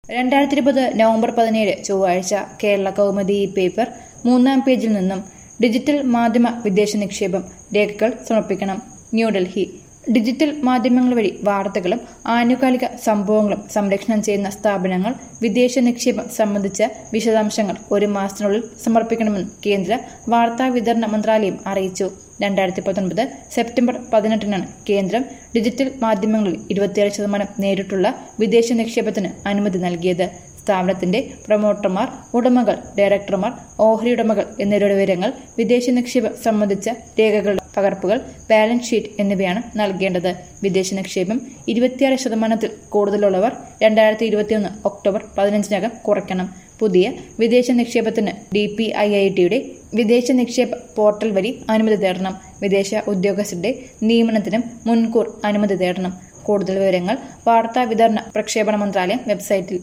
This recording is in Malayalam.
രണ്ടായിരത്തി ഇരുപത് നവംബർ പതിനേഴ് ചൊവ്വാഴ്ച കേരള കൗമുദി പേപ്പർ മൂന്നാം പേജിൽ നിന്നും ഡിജിറ്റൽ മാധ്യമ വിദേശ നിക്ഷേപം രേഖകൾ സമർപ്പിക്കണം ന്യൂഡൽഹി ഡിജിറ്റൽ മാധ്യമങ്ങൾ വഴി വാർത്തകളും ആനുകാലിക സംഭവങ്ങളും സംരക്ഷണം ചെയ്യുന്ന സ്ഥാപനങ്ങൾ വിദേശ നിക്ഷേപം സംബന്ധിച്ച വിശദാംശങ്ങൾ ഒരു മാസത്തിനുള്ളിൽ സമർപ്പിക്കണമെന്ന് കേന്ദ്ര വാർത്താ വിതരണ മന്ത്രാലയം അറിയിച്ചു രണ്ടായിരത്തി പത്തൊൻപത് സെപ്റ്റംബർ പതിനെട്ടിനാണ് കേന്ദ്രം ഡിജിറ്റൽ മാധ്യമങ്ങളിൽ ഇരുപത്തിയേഴ് ശതമാനം നേരിട്ടുള്ള വിദേശ നിക്ഷേപത്തിന് അനുമതി നൽകിയത് സ്ഥാപനത്തിന്റെ പ്രൊമോട്ടർമാർ ഉടമകൾ ഡയറക്ടർമാർ ഓഹരി ഉടമകൾ എന്നിവരുടെ വിവരങ്ങൾ വിദേശ നിക്ഷേപം സംബന്ധിച്ച രേഖകളുടെ പകർപ്പുകൾ ബാലൻസ് ഷീറ്റ് എന്നിവയാണ് നൽകേണ്ടത് വിദേശ നിക്ഷേപം ഇരുപത്തിയാറ് ശതമാനത്തിൽ കൂടുതലുള്ളവർ രണ്ടായിരത്തി ഇരുപത്തിയൊന്ന് ഒക്ടോബർ പതിനഞ്ചിനകം കുറയ്ക്കണം പുതിയ വിദേശ നിക്ഷേപത്തിന് ഡി പി ഐ ഐ ടിയുടെ വിദേശ നിക്ഷേപ പോർട്ടൽ വഴി അനുമതി തേടണം വിദേശ ഉദ്യോഗസ്ഥരുടെ നിയമനത്തിനും മുൻകൂർ അനുമതി തേടണം കൂടുതൽ വിവരങ്ങൾ വാർത്താ വിതരണ പ്രക്ഷേപണ മന്ത്രാലയം വെബ്സൈറ്റിൽ